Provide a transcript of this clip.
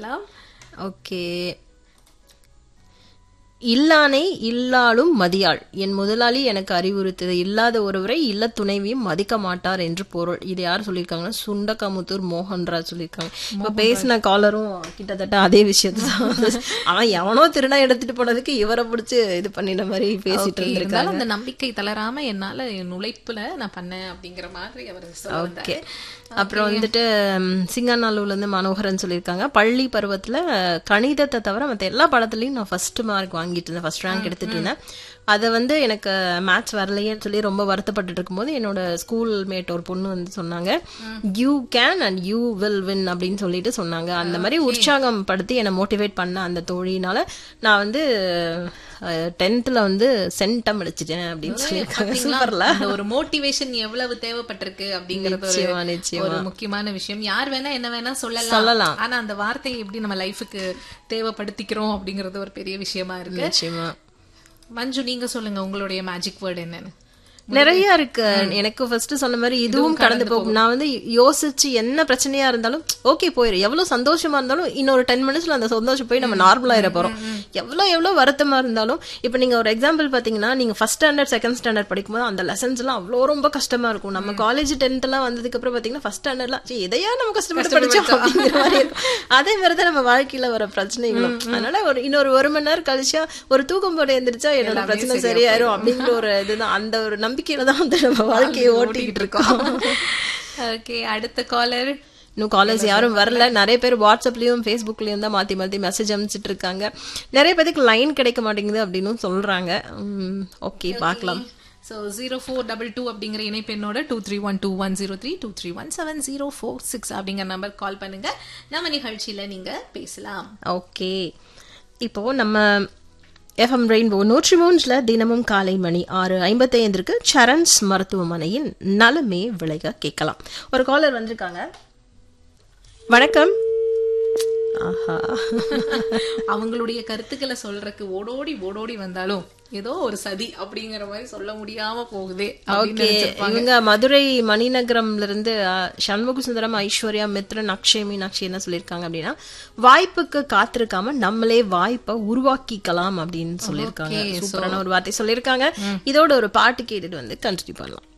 பேசலாம் ஓகே இல்லானை இல்லாலும் மதியாள் என் முதலாளி எனக்கு அறிவுறுத்தது இல்லாத ஒருவரை இல்ல துணைவியும் மதிக்க மாட்டார் என்று பொருள் இது யார் சொல்லியிருக்காங்கன்னா சுண்டக்காமுத்தூர் மோகன்ராஜ் சொல்லியிருக்காங்க இப்ப பேசின காலரும் கிட்டத்தட்ட அதே விஷயத்தான் அவன் எவனோ திருநா எடுத்துட்டு போனதுக்கு இவரை பிடிச்சு இது பண்ணின மாதிரி பேசிட்டு Okay, இருந்திருக்காங்க இருந்தாலும் அந்த நம்பிக்கை தளராம என்னால என் உழைப்புல நான் பண்ணேன் அப்படிங்கிற மாதிரி அவர் சொல்ல ஓகே வந்தாரு. அப்புறம் வந்துட்டு ம், சிங்கநாளூர்ல இருந்து மனோகரன் சொல்லியிருக்காங்க பள்ளி பருவத்துல கணிதத்தை தவிர மத்த எல்லா பாடத்துலயும் நான் ஃபர்ஸ்ட் மார்க் வாங்கிட்டு இருந்தேன் ஃபர்ஸ்ட் ரேங்க் எடுத்துட்டு இருந்தேன் அதை வந்து எனக்கு மேத்ஸ் வரலையேன்னு சொல்லி ரொம்ப வருத்தப்பட்டு இருக்கும்போது என்னோட ஸ்கூல் மேட் ஒரு பொண்ணு வந்து சொன்னாங்க you can and you will win அப்படின்னு சொல்லிட்டு சொன்னாங்க அந்த மாதிரி உற்சாகம் படுத்தி என்னை மோட்டிவேட் பண்ண அந்த தோழினால நான் வந்து டென்த்ல வந்து சென்டம் அடிச்சிட்டேன் அப்படின்னு சொல்லியிருக்காங்க பாத்தீங்களா? சூப்பர்ல அந்த ஒரு மோட்டிவேஷன் எவ்வளவு தேவைப்பட்டிருக்கு அப்படிங்கறது ஒரு- நிச்சயமா, நிச்சயமா. ஒரு முக்கியமான விஷயம் யார் வேணா என்ன வேணா சொல்லலாம் சொல்லலாம். ஆனா அந்த வார்த்தையை எப்படி நம்ம லைஃபுக்கு தேவைப்படுத்திக்கிறோம் அப்படிங்கறது ஒரு பெரிய விஷயமா இருக்கு நிச்சயமா மஞ்சு நீங்க சொல்லுங்க உங்களுடைய மேஜிக் வேர்டு என்னன்னு நிறைய இருக்கு எனக்கு ஃபர்ஸ்ட் சொன்ன மாதிரி இதுவும் கடந்து போகும் நான் வந்து யோசிச்சு என்ன பிரச்சனையா இருந்தாலும் ஓகே போயிரு எவ்வளவு சந்தோஷமா இருந்தாலும் இன்னொரு டென் மினிட்ஸ்ல அந்த சந்தோஷம் போய் நம்ம நார்மலா ஆயிட போறோம் எவ்வளவு எவ்வளவு வருத்தமா இருந்தாலும் இப்ப நீங்க ஒரு எக்ஸாம்பிள் பாத்தீங்கன்னா நீங்க ஃபர்ஸ்ட் ஸ்டாண்டர்ட் செகண்ட் ஸ்டாண்டர்ட் படிக்கும்போது அந்த லெசன்ஸ் எல்லாம் அவ்வளோ ரொம்ப கஷ்டமா இருக்கும் நம்ம காலேஜ் டென்த் எல்லாம் வந்ததுக்கு அப்புறம் பாத்தீங்கன்னா ஃபர்ஸ்ட் ஸ்டாண்டர்ட்லாம் சரி எதையா நம்ம கஷ்டப்பட்டு படிச்சோம் அப்படிங்கிற மாதிரி இருக்கும் அதே மாதிரி தான் நம்ம வாழ்க்கையில வர பிரச்சனைகளும் அதனால ஒரு இன்னொரு ஒரு மணி நேரம் கழிச்சா ஒரு தூக்கம் போட எந்திரிச்சா என்னோட பிரச்சனை சரியாயிரும் அப்படிங்கிற ஒரு இதுதான் அந்த ஒரு நம்பிக்கையில தான் வந்து நம்ம வாழ்க்கையை ஓட்டிக்கிட்டு இருக்கோம் ஓகே அடுத்த காலர் இன்னும் காலேஜ் யாரும் வரல நிறைய பேர் வாட்ஸ்அப்லயும் ஃபேஸ்புக்லயும் தான் மாத்தி மாத்தி மெசேஜ் அனுப்பிச்சிட்டு இருக்காங்க நிறைய பேருக்கு லைன் கிடைக்க மாட்டேங்குது அப்படின்னு சொல்றாங்க ஓகே பார்க்கலாம் so zero four double two அப்படிங்கிற இணைப்பெண்ணோட two three one two one zero three two three one seven zero four six அப்படிங்கிற நம்பர் கால் பண்ணுங்க நம்ம நிகழ்ச்சியில நீங்க பேசலாம் ஓகே இப்போ நம்ம எஃப்எம் ரெயின்போ நூற்றி மூன்றுல தினமும் காலை மணி ஆறு ஐம்பத்தி ஐந்திற்கு சரண்ஸ் மருத்துவமனையின் நலமே விளைக கேட்கலாம் ஒரு காலர் வந்திருக்காங்க வணக்கம் ஆஹா அவங்களுடைய கருத்துக்களை சொல்றதுக்கு ஓடோடி ஓடோடி வந்தாலும் ஏதோ ஒரு சதி அப்படிங்கிற மாதிரி சொல்ல முடியாம போகுதே அப்படின்னு ஓகே நினைச்சிருப்பாங்க. இவங்க மதுரை மணிநகரம்ல இருந்து அஹ், சண்முக சுந்தரம் ஐஸ்வர்யா மித்ரன் அக்ஷய் மீனாட்சி என்ன சொல்லியிருக்காங்க அப்படின்னா வாய்ப்புக்கு காத்திருக்காம நம்மளே வாய்ப்பை உருவாக்கிக்கலாம் அப்படின்னு சொல்லியிருக்காங்க சூப்பரான ஒரு வார்த்தை சொல்லியிருக்காங்க இதோட ஒரு பாட்டு கேட்டுட்டு வந்து கண்டினியூ பண்ணலாம்